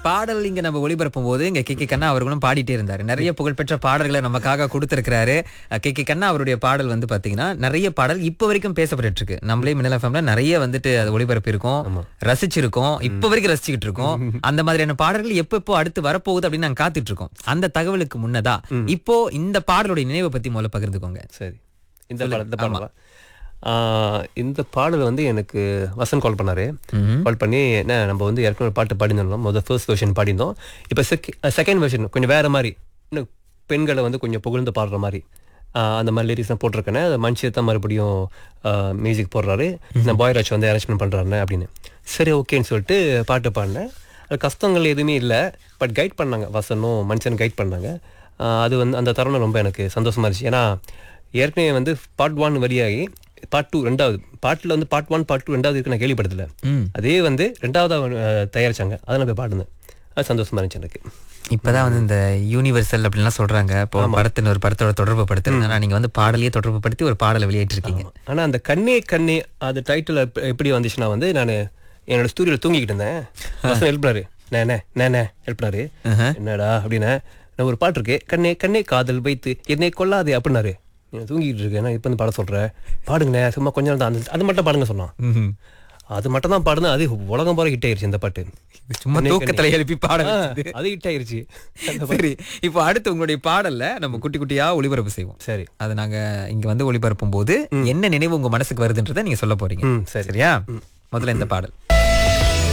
பாடல் இங்க நம்ம ஒளிபரப்பும் போது இங்க கே கே கண்ணா அவர்களும் பாடிட்டே இருந்தாரு நிறைய புகழ்பெற்ற பாடல்களை நமக்காக கொடுத்திருக்கிறாரு கே கே கண்ணா அவருடைய பாடல் வந்து பாத்தீங்கன்னா நிறைய பாடல் இப்ப வரைக்கும் பேசப்பட்டு இருக்கு நம்மளே மின்னல் எஃப்எம்ல நிறைய வந்துட்டு அது ஒளிபரப்பி இருக்கோம் ரசிச்சிருக்கோம் இப்ப வரைக்கும் ரசிச்சுக்கிட்டு இருக்கோம் அந்த மாதிரியான பாடல்கள் எப்ப எப்போ அடுத்து வரப்போகுது அப்படின்னு நாங்க காத்துட்டு இருக்கோம் அந்த தகவலுக்கு முன்னதா இப்போ இந்த பாடலுடைய நினைவை பத்தி முதல்ல பகிர்ந்துக்கோங்க சரி இந்த பாடல் இந்த பாடலா ஆஹ் இந்த பாடல் வந்து எனக்கு வசன் கால் பண்ணாரு கால் பண்ணி என்ன நம்ம வந்து ஏற்கனவே ஒரு பாட்டு பாடியிருந்தோம் முதல் ஃபர்ஸ்ட் வெர்ஷன் பாடியிருந்தோம் இப்போ செகண்ட் வெர்ஷன் கொஞ்சம் வேற மாதிரி இன்னும் பெண்களை வந்து கொஞ்சம் புகழ்ந்து பாடுற மாதிரி ஆஹ் அந்த மாதிரி லிரிக்ஸ்லாம் போட்டிருக்கேன் அதை மனுஷி தான் மறுபடியும் மியூசிக் போடுறாரு நான் பாய்ராஜ் வந்து அரேஞ்ச்மெண்ட் பண்ணுறாருன்னு அப்படின்னு சரி ஓகேன்னு சொல்லிட்டு பாட்டு பாடினேன் அது கஷ்டங்கள் எதுவுமே இல்லை பட் கைட் பண்ணாங்க வசனும் மனுஷன் கைட் பண்ணாங்க ஆஹ் அது வந்து அந்த தருணம் ரொம்ப எனக்கு சந்தோஷமா இருந்துச்சு ஏன்னா ஏற்கனவே வந்து பார்ட் ஒன் வழியாகி பார்ட் டூ ரெண்டாவது பாட்டில் வந்து பார்ட் ஒன் பார்ட் டூ ரெண்டாவது இருக்கு நான் கேள்விப்பட்டதில்ல ம். அதே வந்து ரெண்டாவதா அஹ், தயாரிச்சாங்க அதை நான் போய் பாடுனேன் அது சந்தோஷமா இருந்துச்சு எனக்கு இப்பதான் வந்து இந்த யூனிவர்சல் அப்படின்லாம் சொல்றாங்க இப்போ படத்தின் ஒரு படத்தோட தொடர்பு படுத்துறது ஆனா நீங்க வந்து பாடலையே தொடர்பு படுத்தி ஒரு பாடலை வெளியிட்டிருக்கீங்க ஆனா அந்த கண்ணே கண்ணே அது டைட்டில் எப்படி வந்துச்சுன்னா வந்து நான் என்னோட ஸ்டூடியோல தூங்கிக்கிட்டு இருந்தேன் பசங்க எழுப்பினாரு நேனே நேனே எழுப்பினாரு என்னடா அப்படின்னா நான் ஒரு பாட்டு இருக்கு கண்ணே கண்ணே காதல் வைத்து என்னை கொல்லாதே அப்படின்னாரு நான் தூங்கிட்டு இருக்கேன் நான் இப்போ வந்து பாட சொல்றேன் பாடுங்கண்ணே சும்மா கொஞ்ச நேரம் தான் அந்த அது மட்டும் பாடுங்க சொன்னான் ம்ஹும். அது மட்டும் தான் பாடுனா அது உலகம் போற ஹிட் ஆயிருச்சு இந்த பாட்டு சும்மா தூக்கத்துல எழுப்பி பாட ஆ, வச்சது. அது ஹிட் ஆயிருச்சு சரி இப்போ அடுத்து உங்களுடைய பாடல்ல நம்ம குட்டி குட்டியா ஒளிபரப்பு செய்வோம் சரி அது நாங்க இங்க வந்து ஒளிபரப்பும் போது என்ன நினைவு உங்க மனசுக்கு வருதுன்றதை நீங்க சொல்ல போறீங்க ம் சரி சரியா முதல்ல இந்த பாடல்